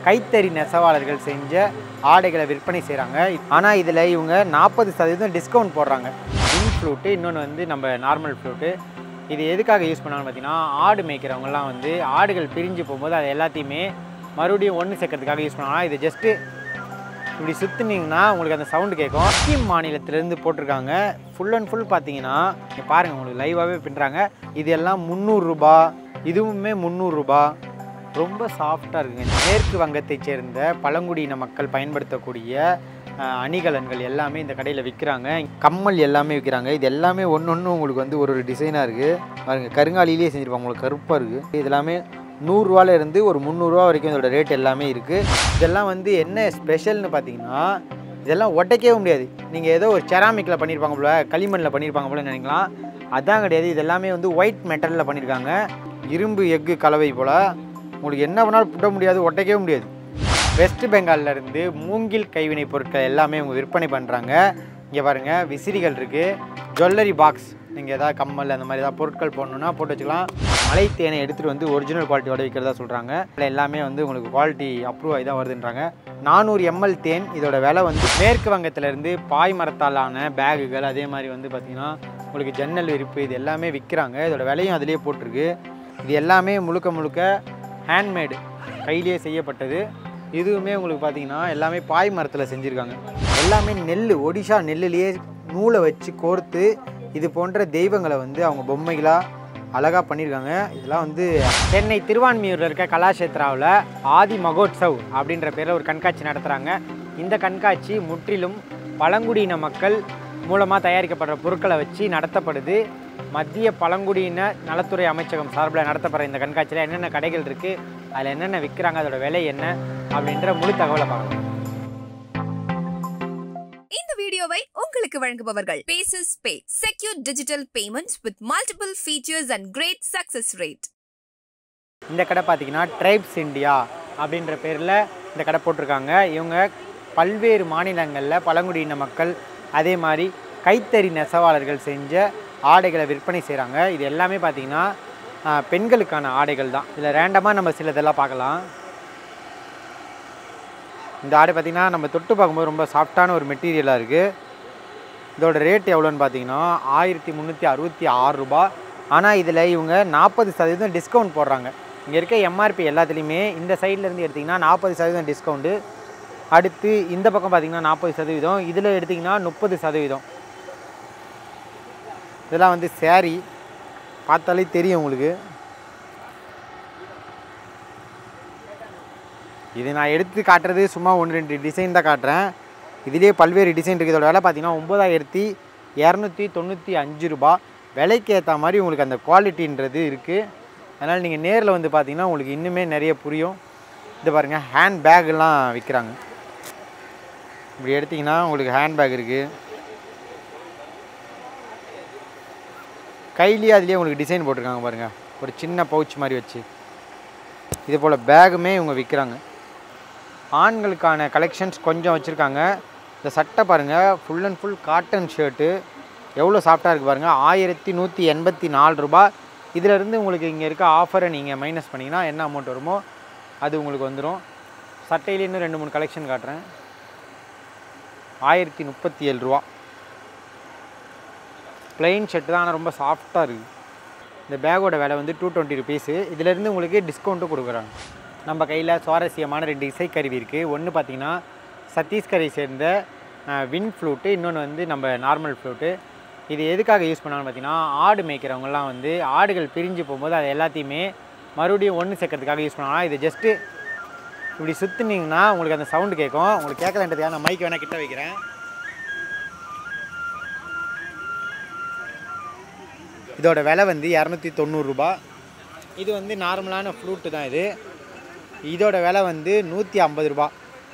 கைத்தறி நெசவாளர்கள் செஞ்ச ஆடைகளை விற்பனை செய்கிறாங்க ஆனால் இதில் இவங்க நாற்பது சதவீதம் டிஸ்கவுண்ட் போடுறாங்க இன் ஃப்ளூட்டு இன்னொன்று வந்து நம்ம நார்மல் ஃப்ளூட்டு இது எதுக்காக யூஸ் பண்ணாங்கன்னு பார்த்தீங்கன்னா ஆடு மேய்க்கிறவங்கலாம் வந்து ஆடுகள் பிரிஞ்சு போகும்போது அது எல்லாத்தையுமே மறுபடியும் ஒன்று சேர்க்கறதுக்காக யூஸ் பண்ணாங்கன்னா இது ஜஸ்ட்டு இப்படி சுற்றுனீங்கன்னா உங்களுக்கு அந்த சவுண்டு கேட்கும் சிக்கிம் மாநிலத்திலேருந்து போட்டிருக்காங்க ஃபுல் அண்ட் ஃபுல் பார்த்தீங்கன்னா இங்கே பாருங்கள் உங்களுக்கு லைவாகவே பின்னுறாங்க இது எல்லாம் முந்நூறுரூபா இதுவுமே முந்நூறுரூபா ரொம்ப சாஃப்டாக இருக்குங்க மேற்கு வங்கத்தைச் சேர்ந்த பழங்குடியின மக்கள் பயன்படுத்தக்கூடிய அஹ், அணிகலன்கள் எல்லாமே இந்த கடையில் விற்கிறாங்க கம்மல் எல்லாமே விற்கிறாங்க இது எல்லாமே ஒன்று ஒன்று உங்களுக்கு வந்து ஒரு ஒரு டிசைனாக இருக்குது பாருங்கள் கருங்காலிலேயே செஞ்சுருப்பாங்க உங்களுக்கு கருப்பாக இருக்குது இது எல்லாமே நூறுரூவால இருந்து ஒரு முந்நூறுரூவா வரைக்கும் இதோட ரேட் எல்லாமே இருக்குது இதெல்லாம் வந்து என்ன ஸ்பெஷல்னு பார்த்தீங்கன்னா இதெல்லாம் உடைக்கவே முடியாது நீங்கள் ஏதோ ஒரு செராமிக்கில் பண்ணியிருப்பாங்க போல களிமண்ணில் பண்ணியிருப்பாங்க போல நினைக்கலாம் அதான் கிடையாது இது எல்லாமே வந்து ஒயிட் மெட்டலில் பண்ணியிருக்காங்க இரும்பு எஃகு கலவை போல் உங்களுக்கு என்ன வேணாலும் புட்ட முடியாது உடைக்கவே முடியாது வெஸ்ட் பெங்கால்ல இருந்து மூங்கில் கைவினை பொருட்கள் எல்லாமே இவங்க விற்பனை பண்ணுறாங்க இங்கே பாருங்கள் விசிறிகள் இருக்குது ஜுவல்லரி பாக்ஸ் நீங்கள் எதாவது கம்மல் அந்த மாதிரி ஏதாவது பொருட்கள் போடணுன்னா போட்டு வச்சுக்கலாம் மலை தேனை எடுத்துகிட்டு வந்து ஒரிஜினல் குவாலிட்டியோட விற்கிறதா சொல்கிறாங்க இதில் எல்லாமே வந்து உங்களுக்கு குவாலிட்டி அப்ரூவ் ஆகி தான் வருதுன்றாங்க நானூறு எம்எல் தேன் இதோட விலை வந்து மேற்கு வங்கத்திலேருந்து பாய் மரத்தாலான பேகுகள் அதே மாதிரி வந்து பார்த்திங்கன்னா உங்களுக்கு ஜன்னல் விரிப்பு இது எல்லாமே விற்கிறாங்க இதோட விலையும் அதிலே போட்டிருக்கு இது எல்லாமே முழுக்க முழுக்க ஹேண்ட்மேடு கையிலேயே செய்யப்பட்டது இதுவுமே உங்களுக்கு பார்த்தீங்கன்னா எல்லாமே பாய் மரத்தில் செஞ்சுருக்காங்க எல்லாமே நெல் ஒடிஷா நெல்லுலேயே நூலை வச்சு கோர்த்து இது போன்ற தெய்வங்களை வந்து அவங்க பொம்மைகளாக அழகாக பண்ணியிருக்காங்க இதெல்லாம் வந்து சென்னை திருவான்மியூரில் இருக்க கலாஷேத்ராவில் ஆதி மகோத்சவ் அப்படின்ற பேரில் ஒரு கண்காட்சி நடத்துகிறாங்க இந்த கண்காட்சி முற்றிலும் பழங்குடியின மக்கள் மூலமாக தயாரிக்கப்படுற பொருட்களை வச்சு நடத்தப்படுது மத்திய பழங்குடியின நலத்துறை அமைச்சகம் சார்பில் நடத்தப்படுற இந்த கண்காட்சியில் என்னென்ன கடைகள் இருக்குது அதில் என்னென்ன விற்கிறாங்க அதோட விலை என்ன அப்படின்ற முழு தகவலை பார்க்கலாம் இந்த வீடியோவை உங்களுக்கு வழங்குபவர்கள் Paces Pay secure digital payments with multiple features and great success rate இந்த கடை பார்த்தீங்கன்னா ட்ரைப்ஸ் இந்தியா அப்படின்ற பேரில் இந்த கடை போட்டிருக்காங்க இவங்க பல்வேறு மாநிலங்களில் பழங்குடியின மக்கள் அதே மாதிரி கைத்தறி நெசவாளர்கள் செஞ்ச ஆடைகளை விற்பனை செய்கிறாங்க இது எல்லாமே பார்த்தீங்கன்னா ஆஹ், பெண்களுக்கான ஆடைகள் தான் இதில் ரேண்டமாக நம்ம சிலதெல்லாம் பார்க்கலாம் இந்த ஆடை பார்த்திங்கன்னா நம்ம தொட்டு பார்க்கும்போது ரொம்ப சாஃப்டான ஒரு மெட்டீரியலாக இருக்குது இதோட ரேட் எவ்வளோன்னு பார்த்தீங்கன்னா ஆயிரத்தி முந்நூற்றி அறுபத்தி ஆறு ரூபா ஆனால் இதில் இவங்க நாற்பது சதவீதம் டிஸ்கவுண்ட் போடுறாங்க இங்கே இருக்க எம்ஆர்பி எல்லாத்துலேயுமே இந்த சைடுல இருந்து எடுத்திங்கன்னா நாற்பது சதவீதம் டிஸ்கவுண்ட்டு அடுத்து இந்த பக்கம் பார்த்தீங்கன்னா நாற்பது சதவீதம் இதில் எடுத்திங்கன்னா முப்பது சதவீதம் இதெல்லாம் வந்து saree பார்த்தாலே தெரியும் உங்களுக்கு இது நான் எடுத்து காட்டுறது சும்மா ஒன்று ரெண்டு டிசைன் தான் காட்டுறேன் இதுலேயே பல்வேறு டிசைன் இருக்குது இதோட விலை பார்த்தீங்கன்னா ஒம்பதாயிரத்தி இரநூத்தி தொண்ணூற்றி அஞ்சு ரூபா விலைக்கு ஏற்ற மாதிரி உங்களுக்கு அந்த குவாலிட்டின்றது இருக்குது அதனால் நீங்கள் நேரில் வந்து பார்த்தீங்கன்னா உங்களுக்கு இன்னுமே நிறைய புரியும் இது பாருங்கள் ஹேண்ட் பேக்லாம் விற்கிறாங்க இப்படி எடுத்திங்கன்னா உங்களுக்கு ஹேண்ட் பேக் இருக்குது கையிலேயே அதுலேயே உங்களுக்கு டிசைன் போட்டிருக்காங்க பாருங்கள் ஒரு சின்ன பவுச் மாதிரி வச்சு இது போல் பேகுமே இவங்க விற்கிறாங்க ஆண்களுக்கான கலெக்ஷன்ஸ் கொஞ்சம் வச்சுருக்காங்க இந்த சட்டை பாருங்கள் full and full cotton shirt எவ்வளோ சாஃப்டாக இருக்குது பாருங்கள் ஆயிரத்தி நூற்றி எண்பத்தி நாலு ரூபா இதிலேருந்து உங்களுக்கு இங்கே இருக்க ஆஃபரை நீங்கள் மைனஸ் பண்ணிங்கன்னா என்ன அமௌண்ட் வருமோ அது உங்களுக்கு வந்துடும் சட்டையில இன்னும் ரெண்டு மூணு கலெக்ஷன் காட்டுறேன் ஆயிரத்தி முப்பத்தி ஏழு ரூபா ப்ளைன் ஷர்ட் தான் ஆனால் ரொம்ப சாஃப்டாக இருக்குது இந்த பேக்கோட விலை வந்து டூ டுவெண்ட்டி ருபீஸு இதிலேருந்து உங்களுக்கு டிஸ்கவுண்ட்டும் கொடுக்குறாங்க நம்ம கையில் சுவாரஸ்யமான ரெண்டு இசைக்கருவி இருக்குது ஒன்று பார்த்தீங்கன்னா சத்தீஸ்கரை சேர்ந்த வின் ஃப்ளூட்டு இன்னொன்று வந்து நம்ம நார்மல் ஃப்ளூட்டு இது எதுக்காக யூஸ் பண்ணாங்கன்னு பார்த்தீங்கன்னா ஆடு மேய்க்கிறவங்கலாம் வந்து ஆடுகள் பிரிஞ்சு போகும்போது அது எல்லாத்தையுமே மறுபடியும் ஒன்று சேர்க்கறதுக்காக யூஸ் பண்ணாங்கன்னா இது ஜஸ்ட்டு இப்படி சுற்றுனீங்கன்னா உங்களுக்கு அந்த சவுண்டு கேட்கும் உங்களுக்கு கேட்கலன்றதுக்காக நான் மைக் வேணால் கிட்ட வைக்கிறேன் இதோட விலை வந்து இரநூத்தி தொண்ணூறுரூபா இது வந்து நார்மலான ஃப்ளூட்டு தான் இது இதோட விலை வந்து நூற்றி ஐம்பது ரூபா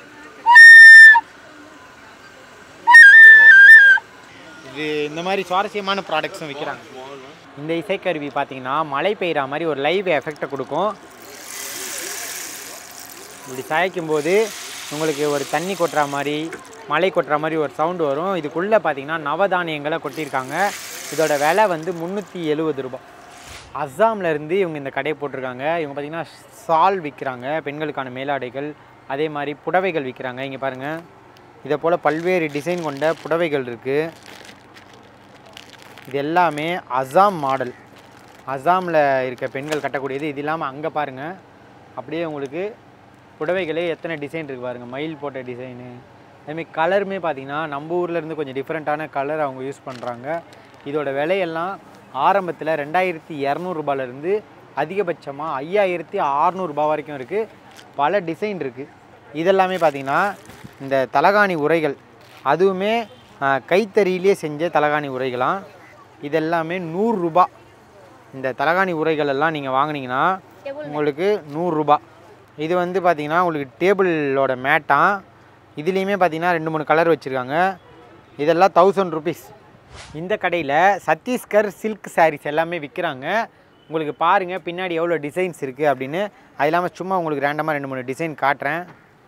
இது இந்த மாதிரி சுவாரஸ்யமான ப்ராடக்ட்ஸும் விற்கிறாங்க இந்த இசைக்கருவி பார்த்தீங்கன்னா மழை பெய்கிற மாதிரி ஒரு லைவ் எஃபெக்டை கொடுக்கும் இப்படி சாய்க்கும் போது உங்களுக்கு ஒரு தண்ணி கொட்டுற மாதிரி மழை கொட்டுற மாதிரி ஒரு சவுண்டு வரும் இதுக்குள்ளே பார்த்தீங்கன்னா நவதானியங்களை கொட்டியிருக்காங்க இதோட விலை வந்து முந்நூற்றி எழுபது ரூபாய் அஸ்ஸாம்ல இருந்து இவங்க இந்த கடையை போட்டிருக்காங்க இவங்க பார்த்தீங்கன்னா சால் விற்கிறாங்க பெண்களுக்கான மேலாடைகள் அதே மாதிரி புடவைகள் விற்கிறாங்க இங்கே பாருங்கள் இதை போல் பல்வேறு டிசைன் கொண்ட புடவைகள் இருக்குது இது எல்லாமே அசாம் மாடல் அசாமில் இருக்க பெண்கள் கட்டக்கூடியது இது இல்லாமல் அங்கே பாருங்கள் அப்படியே உங்களுக்கு புடவைகளே எத்தனை டிசைன் இருக்குது பாருங்கள் மயில் போட்ட டிசைனு அதுமாரி கலருமே பார்த்தீங்கன்னா நம்ம ஊர்ல இருந்து கொஞ்சம் டிஃப்ரெண்ட்டான கலர் அவங்க யூஸ் பண்ணுறாங்க இதோட விலையெல்லாம் ஆரம்பத்தில் ரெண்டாயிரத்தி இரநூறுபாலேருந்து அதிகபட்சமாக ஐயாயிரத்தி அறநூறுபா வரைக்கும் இருக்குது பல டிசைன் இருக்குது இதெல்லாமே பார்த்தீங்கன்னா இந்த தலகாணி உரைகள் அதுவுமே ஆஹ், கைத்தறியிலே செஞ்ச தலகாணி உரைகளாம் இதெல்லாமே நூறுரூபா இந்த தலகாணி உரைகள் எல்லாம் நீங்கள் வாங்குனீங்கன்னா உங்களுக்கு நூறுரூபா இது வந்து பார்த்தீங்கன்னா உங்களுக்கு டேபிளோட மேட்டாம் இதுலேயுமே பார்த்தீங்கன்னா ரெண்டு மூணு கலர் வச்சுருக்காங்க இதெல்லாம் தௌசண்ட் ருபீஸ் இந்த கடையில் சத்தீஸ்கர் சில்க் சாரீஸ் எல்லாமே விற்கிறாங்க உங்களுக்கு பாருங்கள் பின்னாடி எவ்வளோ டிசைன்ஸ் இருக்குது அப்படின்னு அது இல்லாமல் சும்மா உங்களுக்கு ரேண்டமாக ரெண்டு மூணு டிசைன் காட்டுறேன்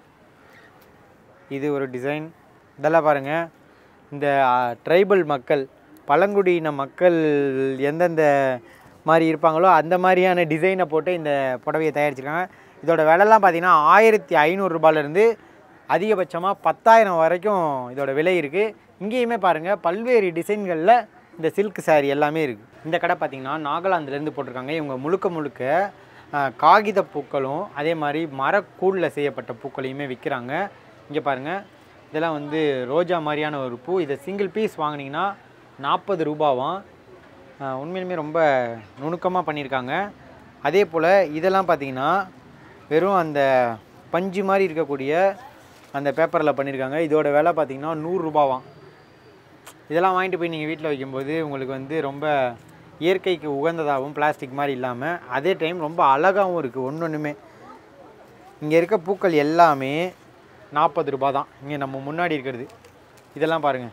இது ஒரு டிசைன் இதெல்லாம் பாருங்கள் இந்த ட்ரைபல் மக்கள் பழங்குடியின மக்கள் எந்தெந்த மாதிரி இருப்பாங்களோ அந்த மாதிரியான டிசைனை போட்டு இந்த புடவையை தயாரிச்சிருக்காங்க இதோட விலைலாம் பார்த்தீங்கன்னா ஆயிரத்தி ஐநூறுரூபாலேருந்து அதிகபட்சமாக பத்தாயிரம் வரைக்கும் இதோட விலை இருக்குது இங்கேயுமே பாருங்கள் பல்வேறு டிசைன்களில் இந்த சில்க் saree எல்லாமே இருக்குது இந்த கடை பார்த்திங்கன்னா நாகாலாந்துலேருந்து போட்டிருக்காங்க இவங்க முழுக்க முழுக்க ஆஹ், காகித பூக்களும் அதே மாதிரி மரக்கூழில் செய்யப்பட்ட பூக்களையுமே விற்கிறாங்க இங்கே பாருங்கள் இதெல்லாம் வந்து ரோஜா மாதிரியான ஒரு பூ இதை சிங்கிள் பீஸ் வாங்குனீங்கன்னா நாற்பது ரூபாவாம் ஆஹ், உண்மையிலுமே ரொம்ப நுணுக்கமாக பண்ணியிருக்காங்க அதே போல் இதெல்லாம் பார்த்தீங்கன்னா வெறும் அந்த பஞ்சு மாதிரி இருக்கக்கூடிய அந்த பேப்பரில் பண்ணியிருக்காங்க இதோட விலை பார்த்தீங்கன்னா நூறுரூபாவாம் இதெல்லாம் வாங்கிட்டு போய் நீங்கள் வீட்டில் வைக்கும்போது உங்களுக்கு வந்து ரொம்ப இயற்கைக்கு உகந்ததாகவும் பிளாஸ்டிக் மாதிரி இல்லாமல் அதே டைம் ரொம்ப அழகாகவும் இருக்குது ஒன்று ஒன்றுமே இங்கே இருக்க பூக்கள் எல்லாமே நாற்பது ரூபா தான் இங்கே நம்ம முன்னாடி இருக்கிறது இதெல்லாம் பாருங்கள்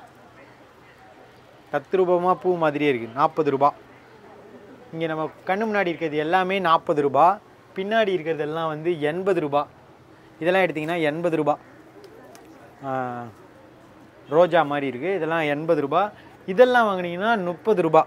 தத்ரூபமாக பூ மாதிரியே இருக்குது நாற்பது ரூபா இங்கே நம்ம கண்ணு முன்னாடி இருக்கிறது எல்லாமே நாற்பது ரூபா பின்னாடி இருக்கிறது எல்லாம் வந்து எண்பது ரூபா இதெல்லாம் எடுத்திங்கன்னா எண்பது ரூபா ஆஹ், ரோஜா மாதிரி இருக்குது இதெல்லாம் எண்பது ரூபா இதெல்லாம் வாங்குனீங்கன்னா முப்பது ரூபா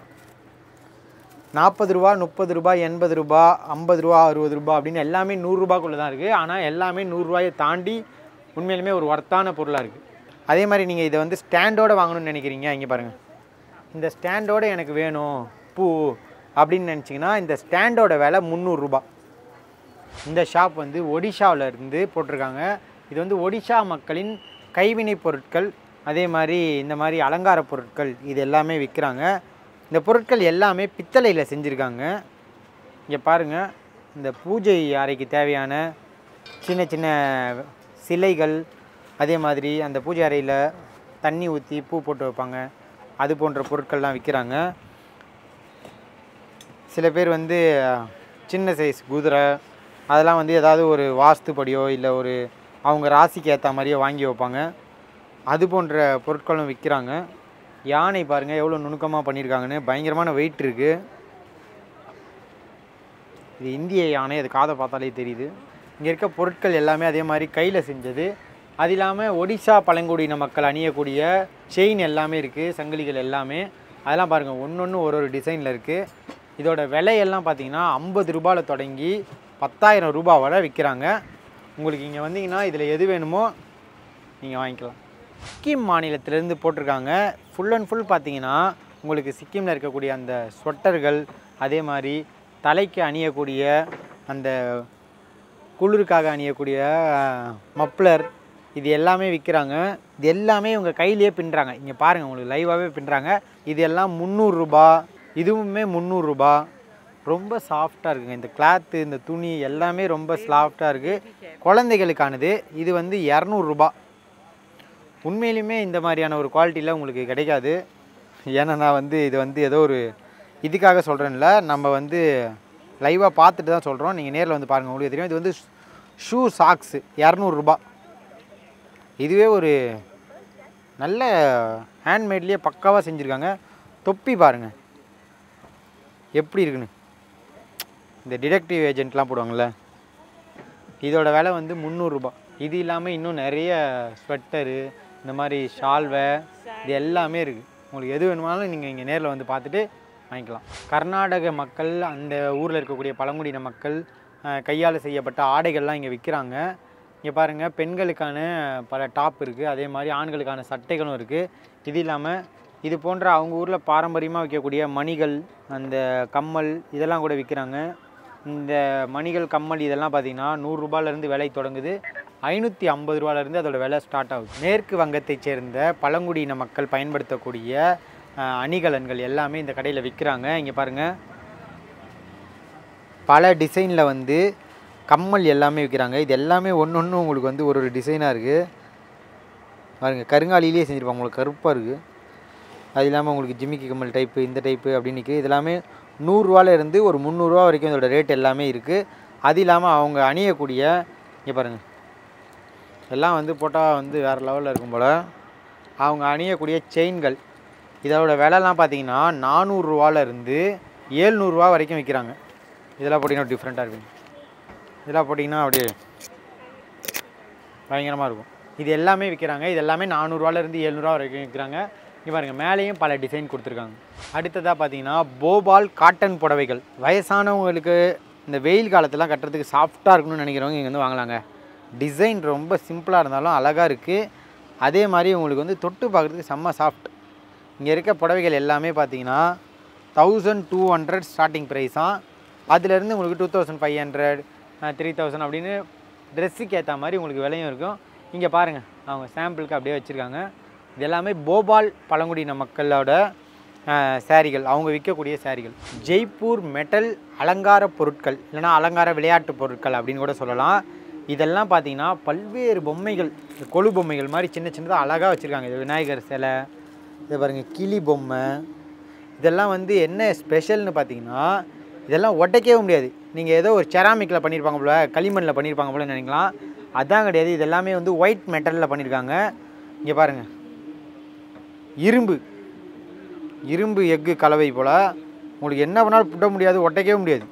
நாற்பது ரூபா முப்பது ரூபா எண்பது ரூபா ஐம்பது ரூபா அறுபது ரூபா அப்படின்னு எல்லாமே நூறுரூபாக்குள்ளே தான் இருக்குது ஆனால் எல்லாமே நூறுரூவாயை தாண்டி உண்மையிலுமே ஒரு ஒர்த்தான பொருளாக இருக்குது அதே மாதிரி நீங்கள் இதை வந்து ஸ்டாண்டோட வாங்கணும்னு நினைக்கிறீங்க இங்கே பாருங்கள் இந்த ஸ்டாண்டோட எனக்கு வேணும் பூ அப்படின்னு நினச்சிங்கன்னா இந்த ஸ்டாண்டோட விலை முந்நூறுரூபா இந்த ஷாப் வந்து ஒடிஷாவில் இருந்து போட்டிருக்காங்க இது வந்து ஒடிஷா மக்களின் கைவினைப் பொருட்கள் அதே மாதிரி இந்த மாதிரி அலங்கார பொருட்கள் இது எல்லாமே விற்கிறாங்க இந்த பொருட்கள் எல்லாமே பித்தளையில் செஞ்சுருக்காங்க இங்கே பாருங்கள் இந்த பூஜை அறைக்கு தேவையான சின்ன சின்ன சிலைகள் அதே மாதிரி அந்த பூஜை அறையில் தண்ணி ஊற்றி பூ போட்டு வைப்பாங்க அது போன்ற பொருட்கள்லாம் விற்கிறாங்க சில பேர் வந்து சின்ன சைஸ் குதிரை அதெல்லாம் வந்து ஏதாவது ஒரு வாஸ்துப்படியோ இல்லை ஒரு அவங்க ராசிக்கு ஏற்ற மாதிரியோ வாங்கி வைப்பாங்க அது போன்ற பொருட்களும் விற்கிறாங்க யானை பாருங்கள் எவ்வளோ நுணுக்கமாக பண்ணியிருக்காங்கன்னு பயங்கரமான வெயிட் இருக்குது இது இந்திய யானை அது காதை பார்த்தாலே தெரியுது இங்கே இருக்க பொருட்கள் எல்லாமே அதே மாதிரி கையில் செஞ்சது அது இல்லாமல் ஒடிசா பழங்குடியின மக்கள் அணியக்கூடிய செயின் எல்லாமே இருக்குது சங்கிலிகள் எல்லாமே அதெல்லாம் பாருங்கள் ஒன்று ஒன்று ஒரு ஒரு டிசைனில் இருக்குது இதோட விலையெல்லாம் பார்த்தீங்கன்னா ஐம்பது ரூபாயில் தொடங்கி பத்தாயிரம் ரூபாய் வரை விற்கிறாங்க உங்களுக்கு இங்கே வந்தீங்கன்னா இதில் எது வேணுமோ நீங்கள் வாங்கிக்கலாம் சிக்கிம் மாநிலத்திலேருந்து போட்டிருக்காங்க ஃபுல் அண்ட் ஃபுல் பார்த்தீங்கன்னா உங்களுக்கு சிக்கிமில் இருக்கக்கூடிய அந்த ஸ்வெட்டர்கள் அதே மாதிரி தலைக்கு அணியக்கூடிய அந்த குளிருக்காக அணியக்கூடிய மப்ளர் இது எல்லாமே விற்கிறாங்க இது எல்லாமே இவங்க கையிலேயே பின்னுறாங்க இங்கே பாருங்கள் உங்களுக்கு லைவாகவே பின்னுறாங்க இது எல்லாம் முந்நூறுரூபா இதுவுமே முந்நூறுரூபா ரொம்ப சாஃப்டாக இருக்குங்க இந்த கிளாத்து இந்த துணி எல்லாமே ரொம்ப சாஃப்டாக இருக்குது குழந்தைகளுக்கானது இது வந்து இரநூறுபா உண்மையிலுமே இந்த மாதிரியான ஒரு குவாலிட்டியில் உங்களுக்கு கிடைக்காது ஏன்னா நான் வந்து இது வந்து ஏதோ ஒரு இதுக்காக சொல்கிறேன்ல நம்ம வந்து லைவாக பார்த்துட்டு தான் சொல்கிறோம் நீங்கள் நேரில் வந்து பாருங்கள் உங்களுக்கு தெரியும் இது வந்து ஷூ சாக்ஸு இரநூறுபா இதுவே ஒரு நல்ல ஹேண்ட்மேட்லேயே பக்காவாக செஞ்சுருக்காங்க தொப்பி பாருங்கள் எப்படி இருக்குன்னு இந்த டிடெக்டிவ் ஏஜென்ட்லாம் போடுவாங்கள்ல இதோட விலை வந்து முந்நூறுரூபா இது இல்லாமல் இன்னும் நிறைய ஸ்வெட்டரு இந்த மாதிரி ஷால்வை இது எல்லாமே இருக்குது உங்களுக்கு எது வேணுமானாலும் நீங்கள் இங்கே நேரில் வந்து பார்த்துட்டு வாங்கிக்கலாம் கர்நாடக மக்கள் அந்த ஊரில் இருக்கக்கூடிய பழங்குடியின மக்கள் கையால் செய்யப்பட்ட ஆடைகள்லாம் இங்கே விற்கிறாங்க இங்கே பாருங்கள் பெண்களுக்கான பல டாப் இருக்குது அதே மாதிரி ஆண்களுக்கான சட்டைகளும் இருக்குது இது இல்லாமல் இது போன்ற அவங்க ஊரில் பாரம்பரியமாக விற்கக்கூடிய மணிகள் அந்த கம்மல் இதெல்லாம் கூட விற்கிறாங்க இந்த மணிகள் கம்மல் இதெல்லாம் பார்த்தீங்கன்னா நூறுரூபாலேருந்து விலை தொடங்குது ஐநூற்றி ஐம்பது ரூபாலேருந்து அதோட விலை ஸ்டார்ட் ஆகுது மேற்கு வங்கத்தைச் சேர்ந்த பழங்குடியின மக்கள் பயன்படுத்தக்கூடிய அஹ், அணிகலன்கள் எல்லாமே இந்த கடையில் விற்கிறாங்க இங்கே பாருங்கள் பல டிசைனில் வந்து கம்மல் எல்லாமே விற்கிறாங்க இது எல்லாமே ஒன்று ஒன்று உங்களுக்கு வந்து ஒரு ஒரு டிசைனாக இருக்குது பாருங்க கருங்காலிலேயே செஞ்சுருப்பாங்க உங்களுக்கு கருப்பாக இருக்குது அது இல்லாமல் உங்களுக்கு ஜிமிக்கி கம்மல் டைப்பு இந்த டைப்பு அப்படின்னு நிற்குது இது எல்லாமே நூறுரூவால இருந்து ஒரு முந்நூறுரூவா வரைக்கும் இதோட ரேட் எல்லாமே இருக்குது அது இல்லாமல் அவங்க அணியக்கூடிய இங்கே பாருங்கள் எல்லாம் வந்து போட்டால் வந்து வேறு லெவலில் இருக்கும் போல் அவங்க அணியக்கூடிய செயின்கள் இதோட விலைலாம் பார்த்தீங்கன்னா நானூறுரூவால இருந்து ஏழ்நூறுரூவா வரைக்கும் விற்கிறாங்க இதெல்லாம் போட்டிங்கன்னா டிஃப்ரெண்ட்டாக இருக்கும் இதெல்லாம் போட்டிங்கன்னா அப்படியே பயங்கரமாக இருக்கும் இது எல்லாமே விற்கிறாங்க இது எல்லாமே நானூறுரூவாலேருந்து ஏழ்நூறுவா வரைக்கும் விற்கிறாங்க இங்கே பாருங்கள் மேலேயும் பல டிசைன் கொடுத்துருக்காங்க அடுத்ததாக பார்த்தீங்கன்னா போபால் காட்டன் புடவைகள் வயசானவங்களுக்கு இந்த வெயில் காலத்துலாம் கட்டுறதுக்கு சாஃப்டாக இருக்கணும்னு நினைக்கிறவங்க இங்கே வந்து வாங்கலாங்க டிசைன் ரொம்ப சிம்பிளாக இருந்தாலும் அழகாக இருக்குது அதே மாதிரி உங்களுக்கு வந்து தொட்டு பார்க்குறதுக்கு செம்ம சாஃப்ட் இங்கே இருக்க புடவைகள் எல்லாமே பார்த்தீங்கன்னா தௌசண்ட் டூ ஹண்ட்ரட் ஸ்டார்டிங் ப்ரைஸாக அதுலேருந்து உங்களுக்கு two thousand five hundred three thousand அப்படின்னு ட்ரெஸ்ஸுக்கு ஏற்ற மாதிரி உங்களுக்கு விலையும் இருக்கும் இங்கே பாருங்கள் அவங்க சாம்பிளுக்கு அப்படியே வச்சுருக்காங்க இது எல்லாமே போபால் பழங்குடியின மக்களோட சாரிகள் அவங்க விற்கக்கூடிய சாரிகள் ஜெய்ப்பூர் மெட்டல் அலங்கார பொருட்கள் இல்லைன்னா அலங்கார விளையாட்டு பொருட்கள் அப்படின்னு கூட சொல்லலாம் இதெல்லாம் பார்த்தீங்கன்னா பல்வேறு பொம்மைகள் இந்த கொலு பொம்மைகள் மாதிரி சின்ன சின்னதாக அழகாக வச்சுருக்காங்க இது விநாயகர் சிலை இது பாருங்கள் கிளி பொம்மை இதெல்லாம் வந்து என்ன ஸ்பெஷல்னு பார்த்தீங்கன்னா இதெல்லாம் உடைக்கவே முடியாது நீங்கள் ஏதோ ஒரு செராமிக்கில் பண்ணியிருப்பாங்க போல களிமண்ணில் பண்ணியிருப்பாங்க போல நினைக்கலாம் அதான் கிடையாது இது எல்லாமே வந்து ஒயிட் மெட்டலில் பண்ணியிருக்காங்க இங்கே பாருங்கள் இரும்பு இரும்பு எஃகு கலவை போல் உங்களுக்கு என்ன பண்ணாலும் புட்ட முடியாது ஒட்டைக்கவே முடியாது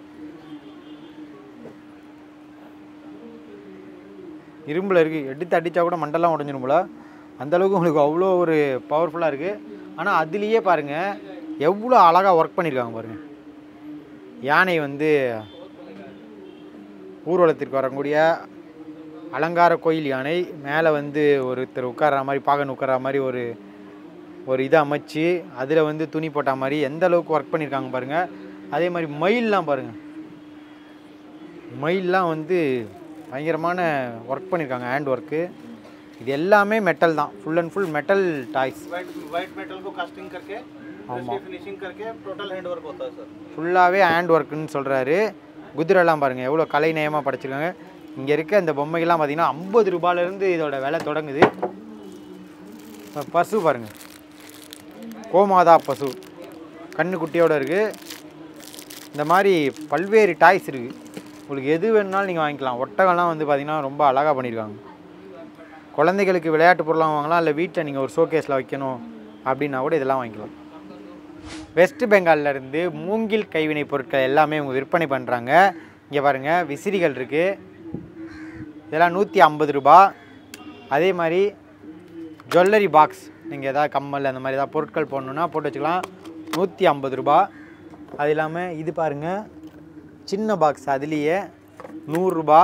இரும்பில் இருக்குது எடுத்து அடித்தா கூட மண்டெல்லாம் உடஞ்சிரும் போல அந்த அளவுக்கு உங்களுக்கு அவ்வளோ ஒரு பவர்ஃபுல்லாக இருக்குது ஆனால் அதுலேயே பாருங்கள் எவ்வளோ அழகாக ஒர்க் பண்ணியிருக்காங்க பாருங்கள் யானை வந்து ஊர்வலத்திற்கு வரக்கூடிய அலங்கார கோயில் யானை மேலே வந்து ஒருத்தர் உட்கார்ற மாதிரி பாகன் உட்கார்ற மாதிரி ஒரு ஒரு இதை அமைச்சு அதில் வந்து துணி போட்ட மாதிரி எந்த அளவுக்கு ஒர்க் பண்ணியிருக்காங்க பாருங்கள் அதே மாதிரி மயில்லாம் பாருங்கள் மயில்லாம் வந்து பயங்கரமான ஒர்க் பண்ணியிருக்காங்க ஹேண்ட் ஒர்க்கு இது எல்லாமே மெட்டல் தான் full and full metal toys white white metal को कास्टिंग करके ஆமா. उसकी फिनिशिंग करके टोटल हैंड वर्क होता है सर ஃபுல்லாகவே ஹேண்ட் ஒர்க்குன்னு சொல்கிறாரு குதிரைலாம் பாருங்கள் எவ்வளோ கலை நயமாக படைச்சிருக்காங்க இங்கே இருக்க இந்த பொம்மைகள்லாம் பார்த்தீங்கன்னா ஐம்பது ரூபாயிலேருந்து இதோட விலை தொடங்குது இப்ப பசு பாருங்கள் கோமாதா பசு கண்ணு குட்டியோட இருக்குது இந்த மாதிரி பல்வேறு டாய்ஸ் இருக்குது உங்களுக்கு எது வேணுனாலும் நீங்கள் வாங்கிக்கலாம் ஒட்டகம்லாம் வந்து பார்த்தீங்கன்னா ரொம்ப அழகாக பண்ணியிருக்காங்க குழந்தைகளுக்கு விளையாட்டு பொருளாக வாங்கலாம் இல்லை வீட்டில் நீங்கள் ஒரு ஷோகேஸில் வைக்கணும் அப்படின்னா கூட இதெல்லாம் வாங்கிக்கலாம் வெஸ்ட் பெங்கால்ல இருந்து மூங்கில் கைவினை பொருட்கள் எல்லாமே இவங்க விற்பனை பண்ணுறாங்க இங்கே பாருங்கள் விசிறிகள் இருக்குது இதெல்லாம் நூற்றி ஐம்பது ரூபா அதே மாதிரி ஜுவல்லரி பாக்ஸ் நீங்கள் எதாவது கம்மல் அந்த மாதிரி ஏதாவது பொருட்கள் போடணுன்னா போட்டு வச்சுக்கலாம் நூற்றி ஐம்பது ரூபா அது இல்லாமல் இது பாருங்கள் சின்ன பாக்ஸ் அதுலேயே நூறுரூபா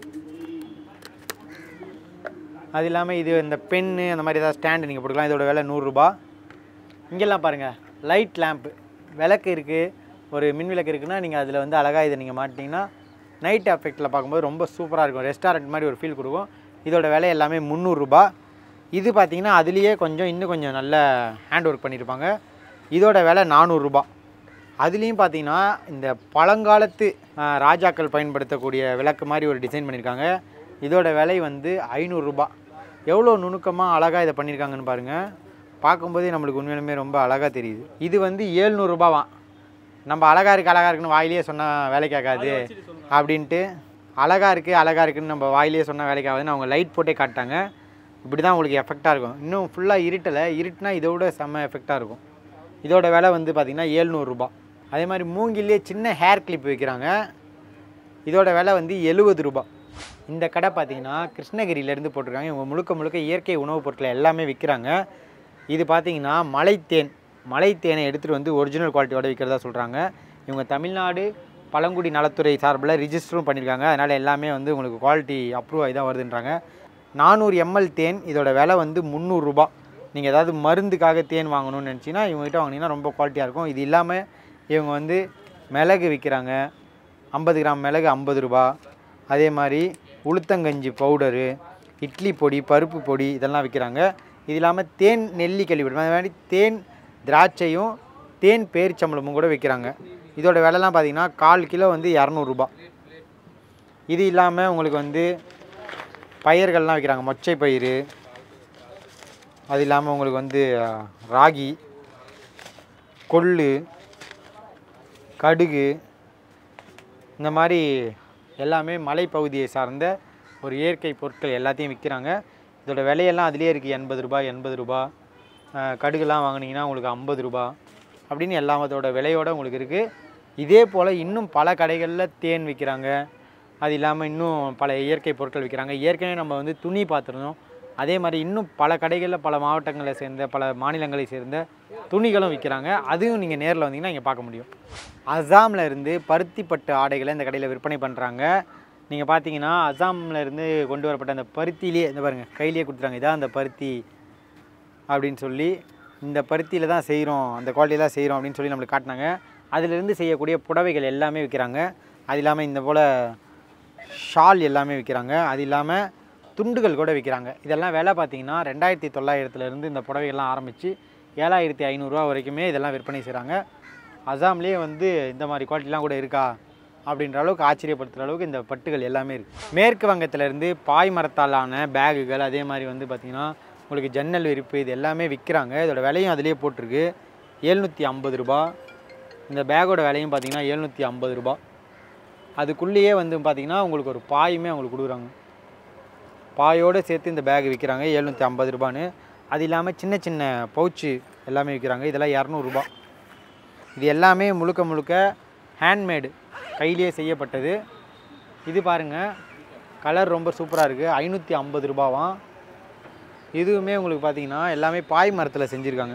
அது இல்லாமல் இது இந்த பென்னு அந்த மாதிரி ஏதாவது ஸ்டாண்டு நீங்கள் போட்டுக்கலாம் இதோட விலை நூறுரூபா இங்கெல்லாம் பாருங்கள் லைட் லேம்ப்பு விளக்கு இருக்குது ஒரு மின் விளக்கு இருக்குன்னா நீங்கள் அதில் வந்து அழகாக இதை நீங்கள் மாட்டிங்கன்னா நைட் எஃபெக்ட்டில் பார்க்கும்போது ரொம்ப சூப்பராக இருக்கும் ரெஸ்டாரண்ட் மாதிரி ஒரு ஃபீல் கொடுக்கும் இதோட விலை எல்லாமே முந்நூறுரூபா இது பார்த்தீங்கன்னா அதுலேயே கொஞ்சம் இன்னும் கொஞ்சம் நல்ல ஹேண்ட் ஒர்க் பண்ணியிருப்பாங்க இதோட விலை நானூறுரூபா அதுலேயும் பார்த்தீங்கன்னா இந்த பழங்காலத்து ஆ, ராஜாக்கள் பயன்படுத்தக்கூடிய விளக்கு மாதிரி ஒரு டிசைன் பண்ணியிருக்காங்க இதோட விலை வந்து ஐநூறுரூபா எவ்வளோ நுணுக்கமாக அழகாக இதை பண்ணியிருக்காங்கன்னு பாருங்கள் பார்க்கும்போதே நம்மளுக்கு உண்மையிலுமே ரொம்ப அழகாக தெரியுது இது வந்து ஏழ்நூறுபாவாம் நம்ம அழகா இருக்கு அழகா இருக்குன்னு வாயிலேயே சொன்னால் வேலை கேட்காது அப்படின்ட்டு அழகா இருக்கு அழகா இருக்குன்னு நம்ம வாயிலேயே சொன்னால் வேலைக்கு ஆகாதுன்னு அவங்க லைட் போட்டே காட்டாங்க இப்படி தான் உங்களுக்கு எஃபெக்டாக இருக்கும் இன்னும் ஃபுல்லாக இருட்டலை இருட்டுனா இதோட செம்ம எஃபெக்டாக இருக்கும் இதோட விலை வந்து பார்த்திங்கன்னா ஏழ்நூறுபா அதே மாதிரி மூங்கிலே சின்ன ஹேர் கிளிப் வைக்கிறாங்க இதோட விலை வந்து எழுபது ரூபாய் இந்த கடை பார்த்தீங்கன்னா கிருஷ்ணகிரியிலேருந்து போட்டிருக்காங்க இவங்க முழுக்க முழுக்க இயற்கை உணவுப் பொருட்களை எல்லாமே விற்கிறாங்க இது பார்த்தீங்கன்னா மலைத்தேன் மலைத்தேனை எடுத்துகிட்டு வந்து ஒரிஜினல் குவாலிட்டியோட விற்கிறதா சொல்கிறாங்க இவங்க தமிழ்நாடு பழங்குடி நலத்துறை சார்பில் ரிஜிஸ்டரும் பண்ணியிருக்காங்க அதனால் எல்லாமே வந்து உங்களுக்கு குவாலிட்டி அப்ரூவ் ஆகி தான் வருதுன்றாங்க நானூறு எம்எல் தேன் இதோட விலை வந்து முந்நூறுரூபா நீங்கள் ஏதாவது மருந்துக்காக தேன் வாங்கணும்னு நினச்சிங்கன்னா இவங்ககிட்ட வாங்கினீங்கன்னா ரொம்ப குவாலிட்டியாக இருக்கும் இது இல்லாமல் இவங்க வந்து மிளகு விற்கிறாங்க ஐம்பது கிராம் மிளகு ஐம்பது ரூபா அதே மாதிரி உளுத்தங்கஞ்சி பவுடரு இட்லி பொடி பருப்பு பொடி இதெல்லாம் விற்கிறாங்க இது இல்லாமல் தேன் நெல்லி கேள்விப்பட்டோம் அது மாதிரி தேன் திராட்சையும் தேன் பேரிச்சம்பளமும் கூட விற்கிறாங்க இதோட விலைலாம் பார்த்தீங்கன்னா கால் கிலோ வந்து இரநூறுபா இது இல்லாமல் உங்களுக்கு வந்து பயிர்கள்லாம் விற்கிறாங்க மொச்சை பயிறு அது இல்லாமல் உங்களுக்கு வந்து அஹ், ராகி கொள்ளு கடுகு இந்த மாதிரி எல்லாமே மலைப்பகுதியை சார்ந்த ஒரு இயற்கை பொருட்கள் எல்லாத்தையும் விற்கிறாங்க இதோட விலையெல்லாம் அதிலே இருக்குது எண்பது ரூபாய் எண்பது ரூபா அஹ், கடுகுலாம் வாங்குனீங்கன்னா உங்களுக்கு ஐம்பது ரூபா அப்படின்னு எல்லாத்தோட விலையோட உங்களுக்கு இருக்குது இதே போல் இன்னும் பல கடைகளில் தேன் விற்கிறாங்க அது இல்லாமல் இன்னும் பல இயற்கை பொருட்கள் விற்கிறாங்க ஏற்கனவே நம்ம வந்து துணி பார்த்துருந்தோம் அதே மாதிரி இன்னும் பல கடைகளில் பல மாவட்டங்களை சேர்ந்த பல மாநிலங்களை சேர்ந்த துணிகளும் விற்கிறாங்க அதுவும் நீங்கள் நேரில் வந்தீங்கன்னா இங்கே பார்க்க முடியும் அசாமில் இருந்து பருத்திப்பட்டு ஆடைகளை இந்த கடையில் விற்பனை பண்ணுறாங்க நீங்கள் பார்த்தீங்கன்னா அசாமில் இருந்து கொண்டு வரப்பட்ட அந்த பருத்தியிலே இந்த பாருங்கள் கையிலேயே கொடுத்துறாங்க இதான் அந்த பருத்தி அப்படின்னு சொல்லி இந்த பருத்தியில் தான் செய்கிறோம் அந்த குவாலிட்டி தான் செய்கிறோம் அப்படின்னு சொல்லி நம்மளுக்கு காட்டினாங்க அதிலிருந்து செய்யக்கூடிய புடவைகள் எல்லாமே விற்கிறாங்க அது இல்லாமல் இந்த போல் ஷால் எல்லாமே விற்கிறாங்க அது இல்லாமல் துண்டுகள் கூட விற்கிறாங்க இதெல்லாம் விலை பார்த்தீங்கன்னா ரெண்டாயிரத்தி தொள்ளாயிரத்துலேருந்து இந்த புடவைகள்லாம் ஆரம்பித்து ஏழாயிரத்தி ஐநூறுரூவா வரைக்குமே இதெல்லாம் விற்பனை செய்கிறாங்க அசாம்லேயே வந்து இந்த மாதிரி குவாலிட்டிலாம் கூட இருக்கா அப்படின்ற அளவுக்கு ஆச்சரியப்படுத்துகிற அளவுக்கு இந்த பட்டுகள் எல்லாமே இருக்குது மேற்கு வங்கத்திலேருந்து பாய் மரத்தாலான பேகுகள் அதே மாதிரி வந்து பார்த்திங்கன்னா உங்களுக்கு ஜன்னல் விரிப்பு இது எல்லாமே விற்கிறாங்க இதோட விலையும் அதிலே போட்டிருக்கு எழுநூற்றி ஐம்பது ரூபா இந்த பேக்கோட விலையும் பார்த்தீங்கன்னா எழுநூற்றி ஐம்பது ரூபா அதுக்குள்ளேயே வந்து பார்த்திங்கன்னா உங்களுக்கு ஒரு பாயுமே அவங்களுக்கு கொடுக்குறாங்க பாயோடு சேர்த்து இந்த பேக் விற்கிறாங்க எழுநூற்றி ஐம்பது ரூபான்னு அது இல்லாமல் சின்ன சின்ன பவுச்சு எல்லாமே விற்கிறாங்க இதெல்லாம் இரநூறுபா இது எல்லாமே முழுக்க முழுக்க ஹேண்ட்மேடு கையிலேயே செய்யப்பட்டது இது பாருங்கள் கலர் ரொம்ப சூப்பராக இருக்குது ஐநூற்றி ஐம்பது ரூபாவாம் இதுவுமே உங்களுக்கு பார்த்தீங்கன்னா எல்லாமே பாய் மரத்தில் செஞ்சுருக்காங்க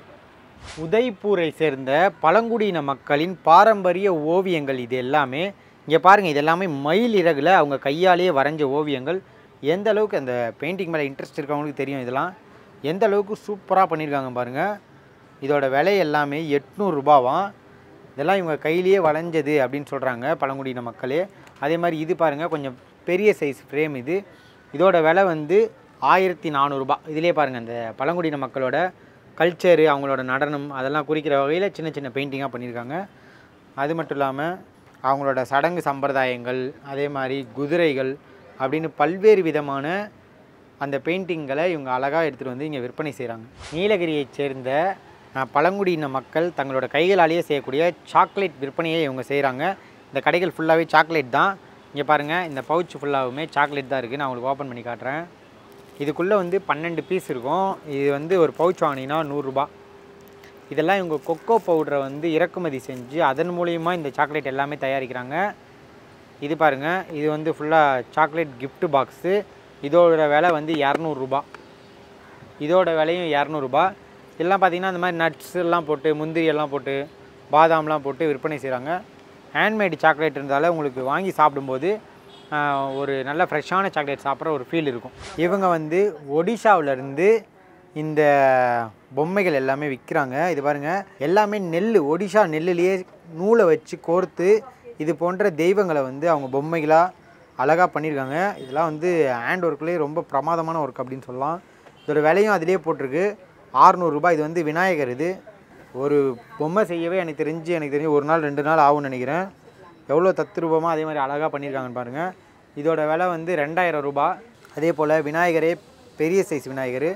உதய்பூரை சேர்ந்த பழங்குடியின மக்களின் பாரம்பரிய ஓவியங்கள் இது எல்லாமே இங்கே பாருங்கள் இது எல்லாமே மயில் இறகுல அவங்க கையாலேயே வரைஞ்ச ஓவியங்கள் எந்த அளவுக்கு அந்த பெயிண்டிங் மேலே இன்ட்ரெஸ்ட் இருக்கவங்களுக்கு தெரியும் இதெல்லாம் எந்த அளவுக்கு சூப்பராக பண்ணியிருக்காங்க பாருங்கள் இதோட விலை எல்லாமே எட்நூறுரூபாவாம் இதெல்லாம் இவங்க கையிலேயே வளைஞ்சது அப்படின்னு சொல்கிறாங்க பழங்குடியின மக்களே அதே மாதிரி இது பாருங்கள் கொஞ்சம் பெரிய சைஸ் ஃப்ரேம் இது இதோட விலை வந்து ஆயிரத்தி நானூறுரூபா இதிலே பாருங்கள் இந்த பழங்குடியின மக்களோட கல்ச்சரு அவங்களோட நடனம் அதெல்லாம் குறிக்கிற வகையில் சின்ன சின்ன பெயிண்டிங்காக பண்ணியிருக்காங்க அது மட்டும் இல்லாமல் அவங்களோட சடங்கு சம்பிரதாயங்கள் அதே மாதிரி குதிரைகள் அப்படின்னு பல்வேறு விதமான அந்த பெயிண்டிங்களை இவங்க அழகாக எடுத்துகிட்டு வந்து இங்கே விற்பனை செய்கிறாங்க நீலகிரியைச் சேர்ந்த அஹ், பழங்குடியின மக்கள் தங்களோட கைகளாலேயே செய்யக்கூடிய சாக்லேட் விற்பனையை இவங்க செய்கிறாங்க இந்த கடைகள் ஃபுல்லாகவே சாக்லேட் தான் இங்கே பாருங்கள் இந்த பவுச் ஃபுல்லாகவுமே சாக்லேட் தான் இருக்குது நான் உங்களுக்கு ஓப்பன் பண்ணி காட்டுறேன் இதுக்குள்ளே வந்து பன்னெண்டு பீஸ் இருக்கும் இது வந்து ஒரு பவுச் வாங்கினீங்கன்னா நூறுரூபா இதெல்லாம் இவங்க கொக்கோ பவுடரை வந்து இறக்குமதி செஞ்சு அதன் மூலியமா இந்த சாக்லேட் எல்லாமே தயாரிக்கிறாங்க இது பாருங்கள் இது வந்து ஃபுல்லாக சாக்லேட் gift பாக்ஸு இதோட விலை வந்து இரநூறுபா இதோட விலையும் இரநூறுபா இதெல்லாம் பார்த்தீங்கன்னா இந்த மாதிரி நட்ஸ் எல்லாம் போட்டு முந்திரி எல்லாம் போட்டு பாதாம்லாம் போட்டு விற்பனை செய்கிறாங்க ஹேண்ட்மேடு சாக்லேட் இருந்தாலும் உங்களுக்கு வாங்கி சாப்பிடும்போது ஆஹ், ஒரு நல்ல ஃப்ரெஷ்ஷான சாக்லேட் சாப்பிட்ற ஒரு ஃபீல் இருக்கும் இவங்க வந்து ஒடிஷாவுல இருந்து இந்த பொம்மைகள் எல்லாமே விற்கிறாங்க இது பாருங்கள் எல்லாமே நெல் ஒடிஷா நெல்லுலேயே நூலை வச்சு கோர்த்து இது போன்ற தெய்வங்களை வந்து அவங்க பொம்மைகளாக அழகாக பண்ணியிருக்காங்க இதெல்லாம் வந்து ஹேண்ட் ஒர்க்லேயே ரொம்ப பிரமாதமான ஒர்க் அப்படின்னு சொல்லலாம் இதோட விலையும் அதிலே போட்டிருக்கு 600 ரூபாய் இது வந்து விநாயகர் இது ஒரு பொம்மை செய்யவே எனக்கு தெரிஞ்சு எனக்கு தெரிஞ்சு ஒரு நாள் ரெண்டு நாள் ஆகும்னு நினைக்கிறேன் எவ்வளோ தத்ரூபமாக அதே மாதிரி அழகாக பண்ணியிருக்காங்கன்னு பாருங்கள் இதோட விலை வந்து ரெண்டாயிரம் ரூபாய் அதே போல் விநாயகரே பெரிய சைஸ் விநாயகர்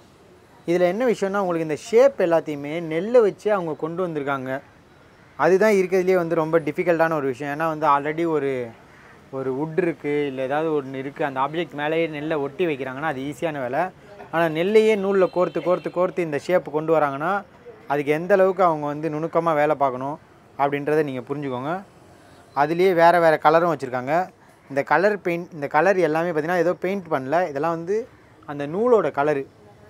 இதில் என்ன விஷயம்னா உங்களுக்கு இந்த ஷேப் எல்லாத்தையுமே நெல்லை வச்சு அவங்க கொண்டு வந்திருக்காங்க அதுதான் இருக்கிறதுலே வந்து ரொம்ப டிஃபிகல்ட்டான ஒரு விஷயம் ஏன்னா வந்து ஆல்ரெடி ஒரு ஒரு வுட் இருக்குது இல்லை ஏதாவது ஒன்று இருக்குது அந்த ஆப்ஜெக்ட் மேலேயே நெல்லை ஒட்டி வைக்கிறாங்கன்னா அது ஈஸியான வேலை ஆனால் நெல்லையே நூலில் கோர்த்து கோர்த்து கோர்த்து இந்த ஷேப் கொண்டு வராங்கன்னா அதுக்கு எந்த அளவுக்கு அவங்க வந்து நுணுக்கமாக வேலை பார்க்கணும் அப்படின்றத நீங்கள் புரிஞ்சுக்கோங்க அதுலேயே வேறு வேறு கலரும் வச்சுருக்காங்க இந்த கலர் பெயிண்ட் இந்த கலர் எல்லாமே பார்த்திங்கன்னா ஏதோ பெயிண்ட் பண்ணல இதெல்லாம் வந்து அந்த நூலோட கலரு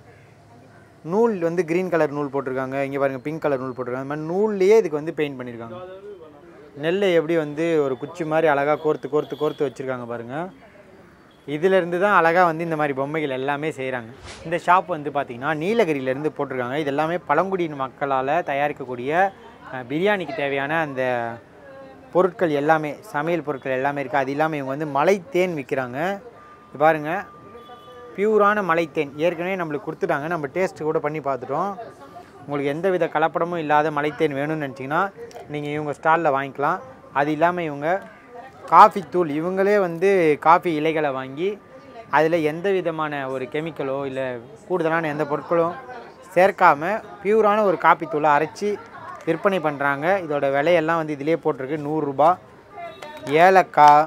நூல் வந்து க்ரீன் கலர் நூல் போட்டிருக்காங்க இங்கே பாருங்கள் பிங்க் கலர் நூல் போட்டிருக்காங்க அந்த மாதிரி நூல்லையே இதுக்கு வந்து பெயிண்ட் பண்ணியிருக்காங்க நெல்லை எப்படி வந்து ஒரு குச்சி மாதிரி அழகாக கோர்த்து கோர்த்து கோர்த்து வச்சுருக்காங்க பாருங்கள் இதிலேருந்து தான் அழகாக வந்து இந்த மாதிரி பொம்மைகள் எல்லாமே செய்கிறாங்க இந்த ஷாப் வந்து பார்த்திங்கன்னா நீலகிரியிலேருந்து போட்டிருக்காங்க இது எல்லாமே பழங்குடியின மக்களால் தயாரிக்கக்கூடிய அஹ், பிரியாணிக்கு தேவையான அந்த பொருட்கள் எல்லாமே சமையல் பொருட்கள் எல்லாமே இருக்குது அது இல்லாமல் இவங்க வந்து மலைத்தேன் விற்கிறாங்க இது பாருங்கள் பியூரான மலைத்தேன் ஏற்கனவே நம்மளுக்கு கொடுத்துட்டாங்க நம்ம டேஸ்ட் கூட பண்ணி பார்த்துட்டோம் உங்களுக்கு எந்த வித கலப்படமும் இல்லாத மலைத்தேன் வேணும்னு நினச்சிங்கன்னா நீங்கள் இவங்க ஸ்டாலில் வாங்கிக்கலாம் அது இல்லாமல் இவங்க காஃபி தூள் இவங்களே வந்து காஃபி இலைகளை வாங்கி அதில் எந்த விதமான ஒரு கெமிக்கலோ இல்லை கூடுதலான எந்த பொருட்களும் சேர்க்காம பியூரான ஒரு காப்பி தூளை அரைச்சி விற்பனை பண்ணுறாங்க இதோட விலையெல்லாம் வந்து இதிலே போட்டிருக்கு நூறுரூபா ஏலக்காய்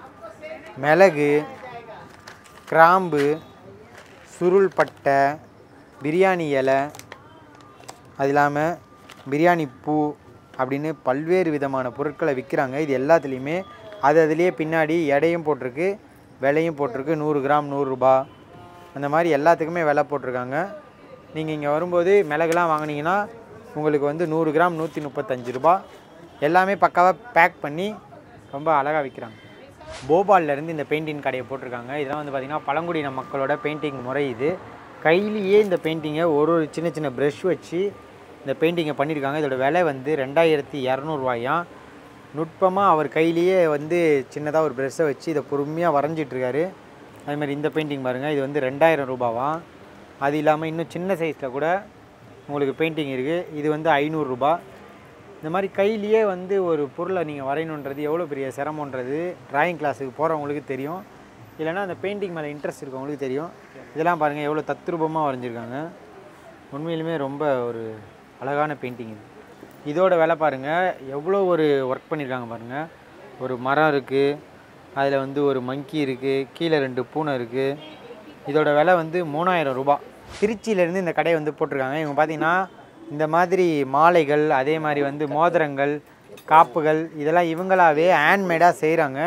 மிளகு கிராம்பு சுருள் பட்டை பிரியாணி இலை அது இல்லாமல் பிரியாணி பூ அப்படின்னு பல்வேறு விதமான பொருட்களை விற்கிறாங்க இது எல்லாத்துலேயுமே அது அதுலேயே பின்னாடி எடையும் போட்டிருக்கு விலையும் போட்டிருக்கு நூறு கிராம் நூறுரூபா அந்த மாதிரி எல்லாத்துக்குமே விலை போட்டிருக்காங்க நீங்கள் இங்கே வரும்போது மிளகுலாம் வாங்குனீங்கன்னா உங்களுக்கு வந்து நூறு கிராம் நூற்றி முப்பத்தஞ்சு ரூபா எல்லாமே பக்காவாக பேக் பண்ணி ரொம்ப அழகாக விற்கிறாங்க போபால்ல இருந்து இந்த பெயிண்டிங் கடையை போட்டிருக்காங்க இதெல்லாம் வந்து பார்த்திங்கன்னா பழங்குடியின மக்களோட பெயிண்டிங் முறை இது கையிலேயே இந்த பெயிண்டிங்கை ஒரு ஒரு சின்ன சின்ன ப்ரஷ் வச்சு இந்த பெயிண்டிங்கை பண்ணியிருக்காங்க இதோட விலை வந்து ரெண்டாயிரத்தி இரநூறுவாயாம் நுட்பமாக அவர் கையிலேயே வந்து சின்னதாக ஒரு ப்ரெஷ்ஷை வச்சு இதை பொறுமையாக வரைஞ்சிட்ருக்காரு அதே மாதிரி இந்த பெயிண்டிங் பாருங்கள் இது வந்து ரெண்டாயிரம் ரூபாவாம் அது இல்லாமல் இன்னும் சின்ன சைஸில் கூட உங்களுக்கு பெயிண்டிங் இருக்குது இது வந்து ஐநூறுரூபா இந்த மாதிரி கையிலேயே வந்து ஒரு பொருளை நீங்கள் வரையணுன்றது எவ்வளோ பெரிய சிரமன்றது டிராயிங் கிளாஸுக்கு போகிறவங்களுக்கு தெரியும் இல்லைன்னா அந்த பெயிண்டிங் மேலே இன்ட்ரெஸ்ட் இருக்கவங்களுக்கு தெரியும் இதெல்லாம் பாருங்கள் எவ்வளோ தத்ரூபமாக வரைஞ்சிருக்காங்க உண்மையிலுமே ரொம்ப ஒரு அழகான பெயிண்டிங் இது இதோட வேலை பாருங்கள் எவ்வளோ ஒரு ஒர்க் பண்ணியிருக்காங்க பாருங்கள் ஒரு மரம் இருக்குது அதில் வந்து ஒரு மங்கி இருக்குது கீழே ரெண்டு பூனை இருக்குது இதோட விலை வந்து மூணாயிரம் ரூபாய் திருச்சியிலேருந்து இந்த கடையை வந்து போட்டிருக்காங்க இவங்க பார்த்தீங்கன்னா இந்த மாதிரி மாலைகள் அதே மாதிரி வந்து மோதிரங்கள் காப்புகள் இதெல்லாம் இவங்களாவே ஹேண்ட்மேடாக செய்கிறாங்க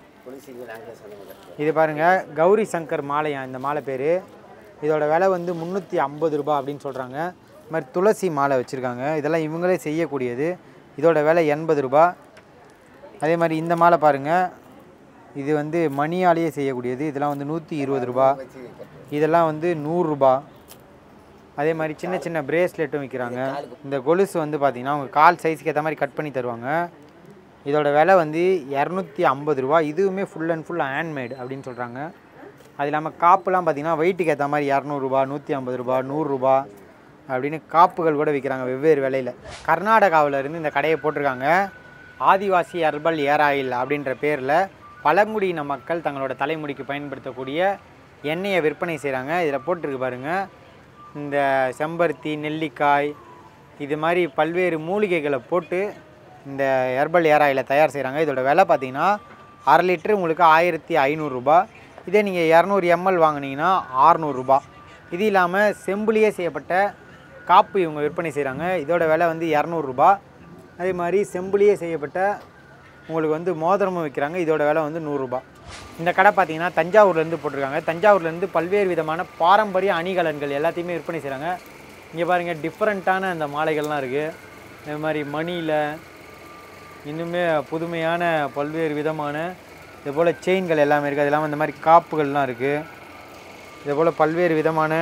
இது பாருங்கள் கௌரி சங்கர் மாலையா இந்த மாலை பேர் இதோட விலை வந்து முந்நூற்றி ஐம்பது ரூபாய் அப்படின்னு சொல்கிறாங்க இது மாதிரி துளசி மாலை வச்சுருக்காங்க இதெல்லாம் இவங்களே செய்யக்கூடியது இதோட விலை எண்பது ரூபாய் அதே மாதிரி இந்த மாலை பாருங்கள் இது வந்து மணியாலேயே செய்யக்கூடியது இதெல்லாம் வந்து நூற்றி இருபது ரூபா இதெல்லாம் வந்து நூறுரூபா அதே மாதிரி சின்ன சின்ன பிரேஸ்லெட்டும் விற்கிறாங்க இந்த கொலுசு வந்து பார்த்திங்கன்னா உங்கள் கால் சைஸ்க்கு ஏற்ற மாதிரி கட் பண்ணி தருவாங்க இதோட விலை வந்து இரநூத்தி ஐம்பது ரூபா இதுவுமே ஃபுல் அண்ட் ஃபுல் ஹேண்ட்மேடு அப்படின்னு சொல்கிறாங்க அது இல்லாமல் காப்புலாம் பார்த்திங்கன்னா வெயிட்டுக்கு ஏற்ற மாதிரி இரநூறுபா நூற்றி ஐம்பது ரூபா நூறுரூபா அப்படின்னு காப்புகள் கூட விற்கிறாங்க வெவ்வேறு விலையில் கர்நாடகாவில் இருந்து இந்த கடையை போட்டிருக்காங்க ஆதிவாசி ஹெர்பல் ஏர் ஆயில் அப்படின்ற பேரில் பழங்குடியின மக்கள் தங்களோட தலைமுடிக்கு பயன்படுத்தக்கூடிய எண்ணெயை விற்பனை செய்கிறாங்க இதில் போட்டிருக்கு பாருங்கள் இந்த செம்பருத்தி நெல்லிக்காய் இது மாதிரி பல்வேறு மூலிகைகளை போட்டு இந்த ஹெர்பல் ஏர் ஆயிலை தயார் செய்கிறாங்க இதோட விலை பார்த்தீங்கன்னா அரை லிட்டரு உங்களுக்கு ஆயிரத்தி ஐநூறுரூபா இதே நீங்கள் இரநூறு எம்எல் வாங்குனீங்கன்னா ஆறுநூறுபா இது இல்லாமல் செம்புலியே செய்யப்பட்ட காப்பு இவங்க விற்பனை செய்கிறாங்க இதோட விலை வந்து இரநூறுபா அதே மாதிரி செம்புலியே செய்யப்பட்ட உங்களுக்கு வந்து மோதிரமும் விற்கிறாங்க இதோட விலை வந்து நூறுரூபா இந்த கடை பார்த்தீங்கன்னா தஞ்சாவூர்லேருந்து போட்டிருக்காங்க தஞ்சாவூர்லேருந்து பல்வேறு விதமான பாரம்பரிய அணிகலன்கள் எல்லாத்தையுமே விற்பனை செய்கிறாங்க இங்கே பாருங்கள் டிஃப்ரெண்ட்டான அந்த மாலைகள்லாம் இருக்குது இது மாதிரி மணியில் இன்னுமே புதுமையான பல்வேறு விதமான இது போல் செயின்கள் எல்லாமே இருக்குது அது இல்லாமல் இந்த மாதிரி காப்புகள்லாம் இருக்குது இது போல் பல்வேறு விதமான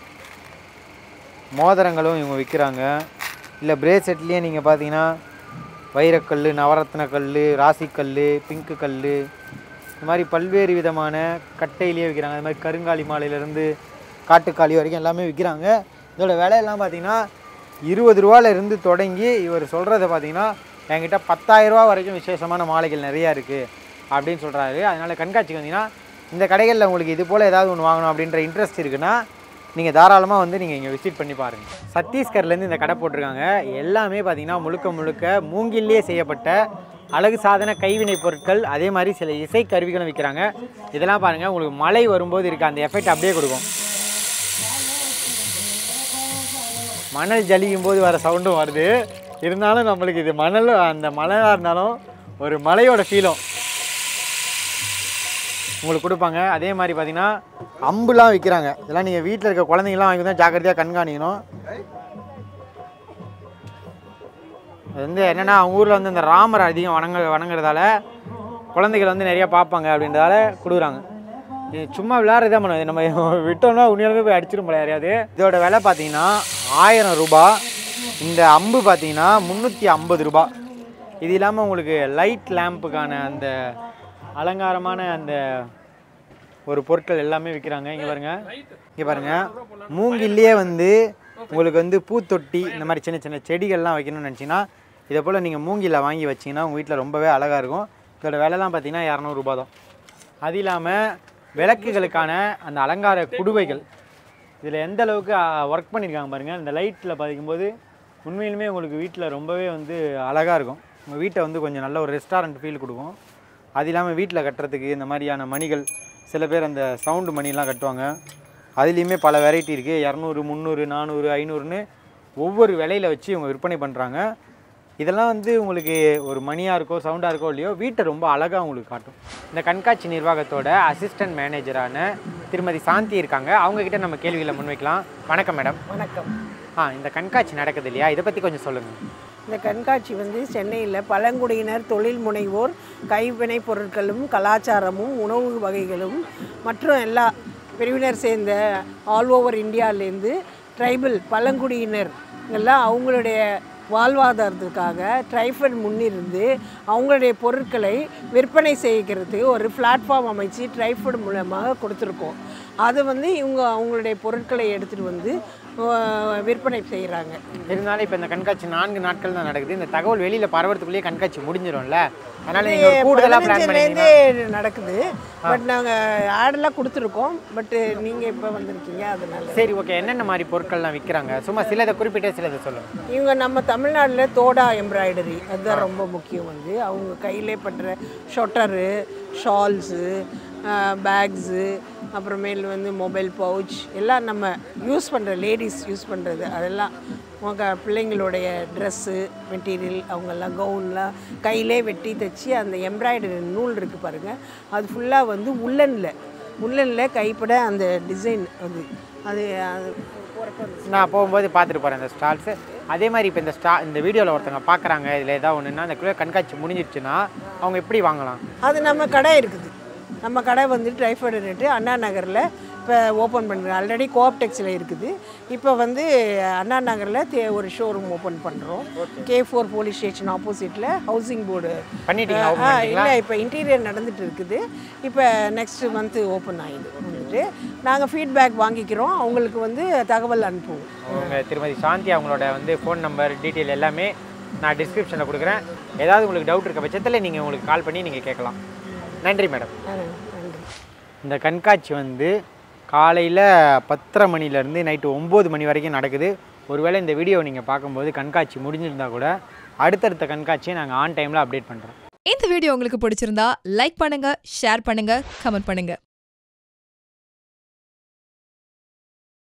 மோதிரங்களும் இவங்க விற்கிறாங்க இல்லை பிரேஸ்லெட்லேயே நீங்கள் பார்த்தீங்கன்னா வைரக்கல் நவரத்ன கல் ராசிக்கல் பிங்க்கு கல் இந்த மாதிரி பல்வேறு விதமான கட்டையிலேயே விற்கிறாங்க அது மாதிரி கருங்காலி மாலையிலேருந்து காட்டுக்காளி வரைக்கும் எல்லாமே விற்கிறாங்க இதோட விலையெல்லாம் பார்த்தீங்கன்னா இருபது ரூபாலேருந்து தொடங்கி இவர் சொல்கிறத பார்த்தீங்கன்னா என்கிட்ட பத்தாயிரரூபா வரைக்கும் விசேஷமான மாலைகள் நிறையா இருக்குது அப்படின்னு சொல்கிறாரு அதனால் கண்காட்சிக்கு வந்தீங்கன்னா இந்த கடைகளில் உங்களுக்கு இது போல் ஏதாவது ஒன்று வாங்கணும் அப்படின்ற இன்ட்ரெஸ்ட் இருக்குன்னா நீங்கள் தாராளமாக வந்து நீங்கள் இங்கே விசிட் பண்ணி பாருங்கள் சத்தீஸ்கர்லேருந்து இந்த கடை போட்டிருக்காங்க எல்லாமே பார்த்தீங்கன்னா முழுக்க முழுக்க மூங்கிலே செய்யப்பட்ட அழகு சாதன கைவினை பொருட்கள் அதே மாதிரி சில இசை கருவிகளும் விற்கிறாங்க இதெல்லாம் பாருங்கள் உங்களுக்கு மழை வரும்போது இருக்க அந்த எஃபெக்ட் அப்படியே கொடுக்கும் மணல் ஜலிக்கும் போது வர சவுண்டும் வருது இருந்தாலும் நம்மளுக்கு இது மணல் அந்த மழையாக இருந்தாலும் ஒரு மலையோட ஃபீலும் உங்களுக்கு கொடுப்பாங்க அதே மாதிரி பார்த்தீங்கன்னா அம்புலாம் விற்கிறாங்க இதெல்லாம் நீங்கள் வீட்டில் இருக்க குழந்தைங்கலாம் வாங்கி தான் ஜாக்கிரதையாக கண்காணிக்கணும் அது வந்து என்னென்னா அவங்க ஊரில் வந்து இந்த ராமர் அதிகம் வணங்க வணங்குறதால குழந்தைகள் வந்து நிறையா பார்ப்பாங்க அப்படின்றதால கொடுக்குறாங்க இது சும்மா விளையாடுறதே பண்ணுது நம்ம விட்டோம்னா உண்மையாலுமே போய் அடிச்சிடும் போல யாரையாவது இதோட விலை பார்த்தீங்கன்னா ஆயிரம் ரூபாய் இந்த அம்பு பார்த்தீங்கன்னா முந்நூற்றி ஐம்பது ரூபாய் இது இல்லாமல் உங்களுக்கு லைட் லேம்புக்கான அந்த அலங்காரமான அந்த ஒரு பொருட்கள் எல்லாமே விற்கிறாங்க இங்கே பாருங்க இங்கே பாருங்க மூங்கில்லையே வந்து உங்களுக்கு வந்து பூத்தொட்டி இந்த மாதிரி சின்ன சின்ன செடிகள்லாம் வைக்கணும்னு நினச்சிங்கன்னா இதை போல் நீங்கள் மூங்கில வாங்கி வச்சிங்கன்னா உங்கள் வீட்டில் ரொம்பவே அழகாக இருக்கும் இதோட விலைலாம் பார்த்தீங்கன்னா இரநூறுபா தான் அது இல்லாமல் விளக்குகளுக்கான அந்த அலங்கார குடுவைகள் இதில் எந்த அளவுக்கு ஒர்க் பண்ணியிருக்காங்க பாருங்கள் இந்த லைட்டில் பார்க்கும்போது உண்மையிலுமே உங்களுக்கு வீட்டில் ரொம்பவே வந்து அழகாக இருக்கும் உங்கள் வீட்டை வந்து கொஞ்சம் நல்ல ஒரு ரெஸ்டாரண்ட் ஃபீல் கொடுக்கும் அது இல்லாமல் வீட்டில் கட்டுறதுக்கு இந்த மாதிரியான மணிகள் சில பேர் அந்த சவுண்டு மணிலாம் கட்டுவாங்க அதுலேயுமே பல வெரைட்டி இருக்குது இரநூறு முந்நூறு நானூறு ஐநூறுன்னு ஒவ்வொரு விலையில வச்சு இவங்க விற்பனை பண்ணுறாங்க இதெல்லாம் வந்து உங்களுக்கு ஒரு மணியாக இருக்கோ சவுண்டாக இருக்கோ இல்லையோ வீட்டை ரொம்ப அழகாக உங்களுக்கு காட்டும் இந்த கண்காட்சி நிர்வாகத்தோட அசிஸ்டன்ட் மேனேஜரான திருமதி சாந்தி இருக்காங்க அவங்கக்கிட்ட நம்ம கேள்விகளை முன்வைக்கலாம் வணக்கம் மேடம் வணக்கம் ஆ இந்த கண்காட்சி நடக்குது இல்லையா இதை பற்றி கொஞ்சம் சொல்லுங்கள் இந்த கண்காட்சி வந்து சென்னையில் பழங்குடியினர் தொழில் முனைவோர் கைவினைப் பொருட்களும் கலாச்சாரமும் உணவு வகைகளும் மற்றும் எல்லா பிரிவினர் சேர்ந்த ஆல் ஓவர் இந்தியாவிலேருந்து ட்ரைபல் பழங்குடியினர் எல்லாம் அவங்களுடைய வாழ்வாதாரத்துக்காக ட்ரைஃபட் முன்னிருந்து அவங்களுடைய பொருட்களை விற்பனை செய்கிறதுக்கு ஒரு பிளாட்ஃபார்ம் அமைச்சு ட்ரைஃபட் மூலமாக கொடுத்துருக்கோம் அது வந்து இவங்க அவங்களுடைய பொருட்களை எடுத்துகிட்டு வந்து அஹ், விற்பனை செய்கிறாங்க இருந்தாலும் இப்போ இந்த கண்காட்சி நான்கு நாட்கள் தான் நடக்குது இந்த தகவல் வெளியில் பரவறதுக்குள்ளேயே கண்காட்சி முடிஞ்சிடும்ல அதனால் நீங்கள் ஒரு கூடுதலாக பிளான் பண்ணிங்கன்னா பதினஞ்சுலேருந்தே நடக்குது பட் நாங்கள் ஆடெல்லாம் கொடுத்துருக்கோம் பட் நீங்கள் இப்போ வந்திருக்கீங்க அதனால சரி ஓகே என்னென்ன மாதிரி பொருட்கள்லாம் விற்கிறாங்க சும்மா சிலதை குறிப்பிட்டே சிலதை சொல்லுங்கள் இவங்க நம்ம தமிழ்நாட்டில் தோடா எம்ப்ராய்டரி அதுதான் ரொம்ப முக்கியம் வந்து அவங்க கையிலே பண்ணுற ஷொட்டரு ஷால்ஸு பேக்ஸு அப்புறமேல் வந்து மொபைல் பவுச் எல்லாம் நம்ம யூஸ் பண்ணுற லேடிஸ் யூஸ் பண்ணுறது அதெல்லாம் அவங்க பிள்ளைங்களுடைய ட்ரெஸ்ஸு மெட்டீரியல் அவங்கெல்லாம் கவுன்லாம் கையிலே வெட்டி தைச்சி அந்த எம்ப்ராய்டரி நூல் இருக்குது பாருங்கள் அது ஃபுல்லாக வந்து உள்ளனில் உள்ளனில் கைப்பட அந்த டிசைன் அது அது அது போகிறப்ப நான் போகும்போது பார்த்துட்டு போகிறேன் இந்த ஸ்டால்ஸு அதே மாதிரி இப்போ இந்த ஸ்டா இந்த வீடியோவில் ஒருத்தவங்க பார்க்குறாங்க இதில் ஏதாவது ஒன்றுனா அந்த குள்ள கண்காட்சி முடிஞ்சிடுச்சுன்னா அவங்க எப்படி வாங்கலாம் அது நம்ம கடை இருக்குது நம்ம கடை வந்து ட்ரைஃபோர்டு ரேட்டு அண்ணா நகரில் இப்போ ஓப்பன் பண்ணுறோம் ஆல்ரெடி கோஆப்டெக்ஸில் இருக்குது இப்போ வந்து அண்ணா நகரில் தே ஒரு ஷோரூம் ஓப்பன் பண்ணுறோம் கே ஃபோர் போலீஸ் ஸ்டேஷன் ஆப்போசிட்டில் ஹவுசிங் போர்டு பண்ணிட்டீங்களா open பண்ணிட்டீங்களா? இல்லை இப்போ இன்டீரியர் நடந்துட்டு இருக்குது இப்போ நெக்ஸ்ட் மந்த்து ஓப்பன் ஆகிடுது வந்துட்டு நாங்கள் ஃபீட்பேக் வாங்கிக்கிறோம் அவங்களுக்கு வந்து தகவல் அனுப்புவோம் அவங்க திருமதி சாந்தி அவங்களோட வந்து ஃபோன் நம்பர் டீட்டெயில் எல்லாமே நான் டிஸ்கிரிப்ஷனில் கொடுக்குறேன் ஏதாவது உங்களுக்கு டவுட் இருக்க பட்சத்தில் நீங்கள் உங்களுக்கு கால் பண்ணி நீங்கள் கேட்கலாம் நன்றி மேடம் நன்றி இந்த கண்காட்சி வந்து காலையில் பத்தரை மணிலேருந்து நைட்டு ஒம்பது மணி வரைக்கும் நடக்குது ஒருவேளை இந்த வீடியோ நீங்கள் பார்க்கும்போது கண்காட்சி முடிஞ்சிருந்தா கூட அடுத்தடுத்த கண்காட்சியை நாங்கள் ஆன் டைமில் அப்டேட் பண்ணுறோம் இந்த வீடியோ உங்களுக்கு பிடிச்சிருந்தா லைக் பண்ணுங்க ஷேர் பண்ணுங்க கமெண்ட் பண்ணுங்க